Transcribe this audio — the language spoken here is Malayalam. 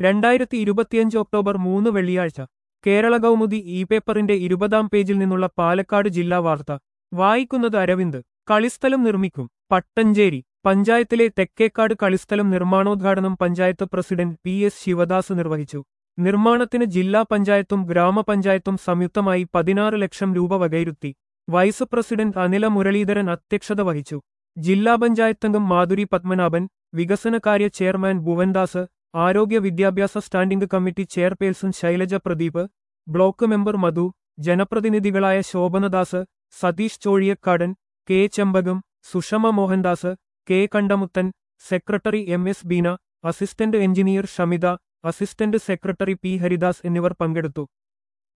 രണ്ടായിരത്തി ഇരുപത്തിയഞ്ച് ഒക്ടോബർ മൂന്ന് വെള്ളിയാഴ്ച കേരള കൗമുദി ഇ പേപ്പറിന്റെ ഇരുപതാം പേജിൽ നിന്നുള്ള പാലക്കാട് ജില്ലാ വാർത്ത വായിക്കുന്നത് അരവിന്ദ് കളിസ്ഥലം നിർമ്മിക്കും പട്ടഞ്ചേരി പഞ്ചായത്തിലെ തെക്കേക്കാട് കളിസ്ഥലം നിർമ്മാണോദ്ഘാടനം panchayat president P S Sivadas നിർവഹിച്ചു നിർമ്മാണത്തിന് ജില്ലാ പഞ്ചായത്തും ഗ്രാമപഞ്ചായത്തും സംയുക്തമായി പതിനാറ് ലക്ഷം രൂപ വകയിരുത്തി വൈസ് പ്രസിഡന്റ് അനില മുരളീധരൻ അധ്യക്ഷത വഹിച്ചു ജില്ലാ പഞ്ചായത്തംഗം മാധുരി പത്മനാഭൻ വികസനകാര്യ ചെയർമാൻ ഭുവൻദാസ് ആരോഗ്യ വിദ്യാഭ്യാസ standing committee chairperson Shailaja Pradeep block member Madhu ജനപ്രതിനിധികളായ Shobhanadas Satheesh Chozhiyakkadan K Chembakam Sushama Mohandas K Kandamuthan secretary M S Beena assistant engineer Shamitha assistant secretary P Haridas എന്നിവർ പങ്കെടുത്തു